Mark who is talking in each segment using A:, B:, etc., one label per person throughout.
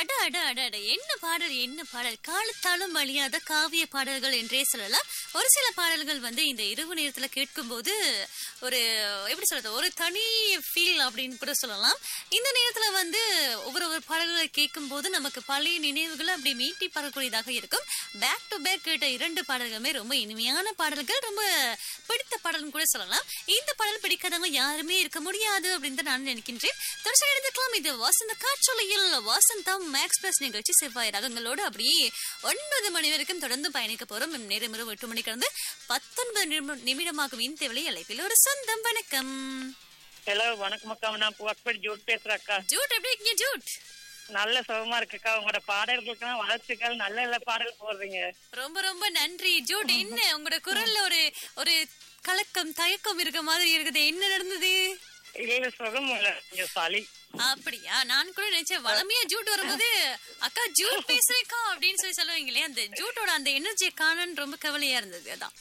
A: அட அட அட அட என்ன பாடல் என்ன பாடல் காலத்தாலும் அழியாத காவிய பாடல்கள் என்றே சொல்லலாம் ஒரு சில பாடல்கள் வந்து இந்த இரவு நேரத்துல கேட்கும்போது ஒரு எப்படி சொல்றது ஒரு தனி ஃபீல் அப்படின்னு கூட சொல்லலாம் இந்த நேரத்துல வந்து ஒவ்வொரு ஒவ்வொரு பாடல்களை கேட்கும்போது நமக்கு பழைய நினைவுகளை அப்படி மீட்டி பார்க்கக்கூடியதாக இருக்கும் பேக் டு பேக் கேட்ட இரண்டு பாடல்களுமே ரொம்ப இனிமையான பாடல்கள் ரொம்ப பிடித்த பாடல்னு கூட சொல்லலாம் இந்த பாடல் பிடிக்காதவங்க யாருமே இருக்க முடியாது அப்படின்னு தான் நான் நினைக்கின்றேன் தொடர்ச்சி எடுத்துக்கலாம் இது வசந்த காற்றொலியில் வசந்தம் எக்ஸ்பிரஸ் நிகழ்ச்சி செவ்வாய் ரகங்களோடு அப்படியே ஒன்பது மணி வரைக்கும் தொடர்ந்து பயணிக்க போறோம் நேரம் இரவு எட்டு மணி கடந்து பத்தொன்பது நிமிடம் நிமிடமாகும் இந்த வேளை அழைப்பில் ஒரு சொந்தம் வணக்கம்
B: ஹலோ வணக்கம் அக்கா நான் புவக்படி ஜூட் பேசுறேன் அக்கா
A: ஜூட் எப்படி இருக்கீங்க ஜூட்
B: நல்ல சுகமா இருக்குக்கா உங்களோட பாடல்களுக்கெல்லாம் வளர்ச்சிகள் நல்ல நல்ல பாடல் போடுறீங்க
A: ரொம்ப ரொம்ப நன்றி ஜூட் என்ன உங்களோட குரல்ல ஒரு ஒரு கலக்கம் தயக்கம் இருக்க மாதிரி இருக்குது என்ன நடந்தது
B: இல்ல சுகம் இல்ல இங்க சளி
A: அப்படியா நான் கூட நினைச்சேன் வளமையா ஜூட் வரும்போது அக்கா ஜூட் பேசுறேக்கா அப்படின்னு சொல்லி சொல்லுவீங்களே அந்த ஜூட்டோட அந்த எனர்ஜியை காணன்னு ரொம்ப கவலையா இருந்தது அதான்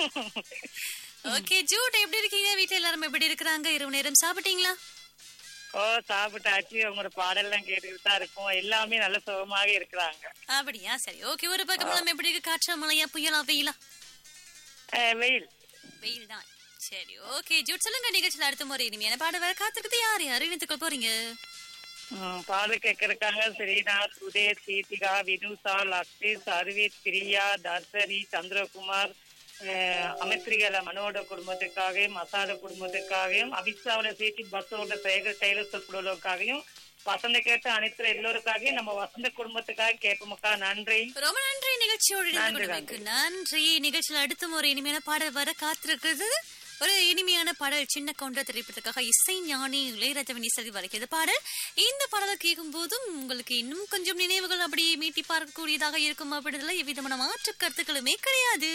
A: ஓகே ஜூட் எப்படி இருக்கீங்க வீட்டுல எல்லாரும் எப்படி இருக்கிறாங்க இரவு நேரம் சாப்பிட்டீங்களா
B: ஓ சாப்பிட்டாச்சு உங்களோட பாடல்லாம் கேட்டுக்கிட்டு தான் இருக்கும் எல்லாமே நல்ல சுகமாக இருக்கிறாங்க
A: அப்படியா சரி ஓகே ஒரு பக்கம் எல்லாம் எப்படி இருக்கு காற்றா மழையா புயலா வெயிலா
B: அஹ், வெயில்
A: வெயில் தான் சரி ஓகே ஜூட் சொல்லுங்க நிகழ்ச்சியில அடுத்த முறை இனிமையான பாட வர காத்திருக்குது யார் யார் இணைத்துக்க போறீங்க
B: ம், பாடல் கேட்கறதுக்காக ஸ்ரீநாத் சுதேஷ் கீர்த்திகா வினுசா லக்ஷேஷ் அருவித் பிரியா தர்சரி சந்திரகுமார் அஹ், அமைத்ரிகல மனோட குடும்பத்துக்காகவும் மசாத குடும்பத்துக்காகவும் அபிஷாவில சேர்த்து பஸ்ஸோட சேகர் டெய்லர் குழுவுக்காகவும் வசந்த கேட்ட அனைத்து எல்லோருக்காகவும் நம்ம வசந்த குடும்பத்துக்காக கேட்போம்க்கா நன்றி
A: ரொம்ப நன்றி நிகழ்ச்சியோடு இணைந்து
B: நன்றி,
A: கொண்டமைக்கு நன்றி நிகழ்ச்சியில் அடுத்த முறை இனிமையான பாடல் வர காத்திருக்கிறது ஒரு இனிமையான பாடல் சின்ன கவுண்டர் திரைப்படத்துக்காக இசை ஞானி இளையராஜவன் இசை வரைக்கிறது பாடல் இந்த பாடலை கேட்கும் போதும் உங்களுக்கு இன்னும் கொஞ்சம் நினைவுகள் அப்படியே மீட்டி பார்க்கக்கூடியதாக இருக்கும் அப்படின்றதுல எவ்விதமான மாற்று கருத்துக்களுமே கிடையாது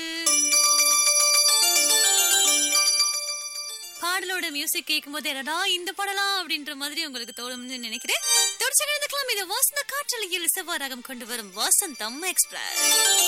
A: பாடலோட மியூசிக் கேட்கும் போது என்னடா இந்த பாடலா அப்படின்ற மாதிரி உங்களுக்கு தோணும்னு நினைக்கிறேன் தொடர்ச்சி நடந்துக்கலாம் இது வாசந்த காற்றலையில் செவ்வாய் ராகம் கொண்டு வரும் வசந்தம் எக்ஸ்பிரஸ்